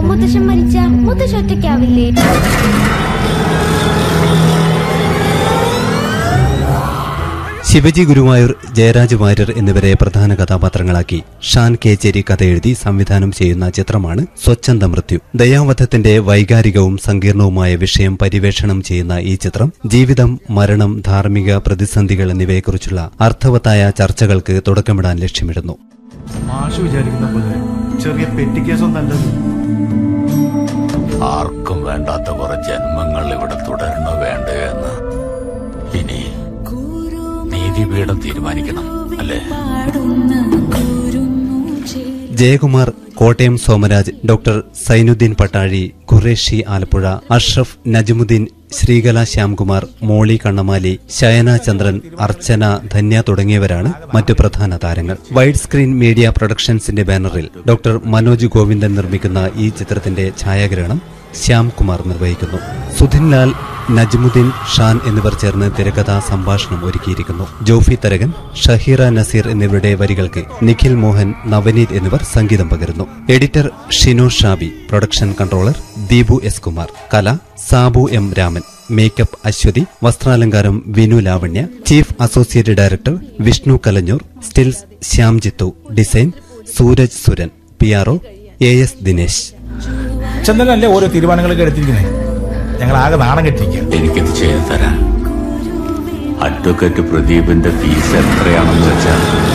മുത്തശ്ശൻ മരിച്ച മുത്തശ്ശ ഒറ്റയ്ക്കാവില്ലേ ശിവജി ഗുരുവായൂർ ജയരാജ് വാര്യർ എന്നിവരെ പ്രധാന കഥാപാത്രങ്ങളാക്കി ഷാൻ കേച്ചേരി കഥയെഴുതി സംവിധാനം ചെയ്യുന്ന ചിത്രമാണ് സ്വച്ഛന്ത മൃത്യു ദയാവധത്തിന്റെ വൈകാരികവും സങ്കീർണവുമായ വിഷയം പരിവേഷണം ചെയ്യുന്ന ഈ ചിത്രം ജീവിതം മരണം ധാർമ്മിക പ്രതിസന്ധികൾ എന്നിവയെക്കുറിച്ചുള്ള അർത്ഥവത്തായ ചർച്ചകൾക്ക് തുടക്കമിടാൻ ലക്ഷ്യമിടുന്നു മാഷ് വിചാരിക്കുന്ന പോലെ ചെറിയ പെറ്റി കേസൊന്നല്ലത് ആർക്കും വേണ്ടാത്ത കുറെ ജന്മങ്ങൾ ഇവിടെ തുടരണോ വേണ്ടയോ എന്ന് ഇനി നീതിപീഠം തീരുമാനിക്കണം അല്ലേ ജയകുമാർ കോട്ടയം സോമരാജ് ഡോക്ടർ സൈനുദ്ദീൻ പട്ടാഴി ഖുറേഷി ആലപ്പുഴ അഷ്റഫ് നജമുദ്ദീൻ ശ്രീകല ശ്യാംകുമാർ മോളി കണ്ണമാലി ശയന ചന്ദ്രൻ അർച്ചന ധന്യ തുടങ്ങിയവരാണ് മറ്റു പ്രധാന താരങ്ങൾ വൈഡ് സ്ക്രീൻ മീഡിയ പ്രൊഡക്ഷൻസിന്റെ ബാനറിൽ ഡോക്ടർ മനോജ് ഗോവിന്ദൻ നിർമ്മിക്കുന്ന ഈ ചിത്രത്തിന്റെ ഛായാഗ്രഹണം ശ്യാംകുമാർ നിർവഹിക്കുന്നു സുധിൻലാൽ നജ്മുദ്ദീൻ ഷാൻ എന്നിവർ ചേർന്ന് തിരക്കഥാ സംഭാഷണം ഒരുക്കിയിരിക്കുന്നു ജോഫി തരകൻ ഷഹീറ നസീർ എന്നിവരുടെ വരികൾക്ക് നിഖിൽ മോഹൻ നവനീത് എന്നിവർ സംഗീതം പകരുന്നു editor Shino Shabi production controller Deepu S Kumar കല സാബു എം രാമൻ മേക്കപ്പ് അശ്വതി വസ്ത്രാലങ്കാരം Vinu Lavanya chief associate director Vishnu Kalanjoor stills Shyamjith design Sooraj Suran P R A S Dinesh ചന്ദ്രനല്ലേ ഓരോ തീരുമാനങ്ങളൊക്കെ എടുത്തിരിക്കുന്നത് ഞങ്ങൾ ആകെ നാണം കെട്ടിരിക്കുക എനിക്കിത് ചെയ്തു തരാൻ അഡ്വക്കേറ്റ് പ്രദീപിന്റെ ഫീസ് എത്രയാണെന്ന് വെച്ചാൽ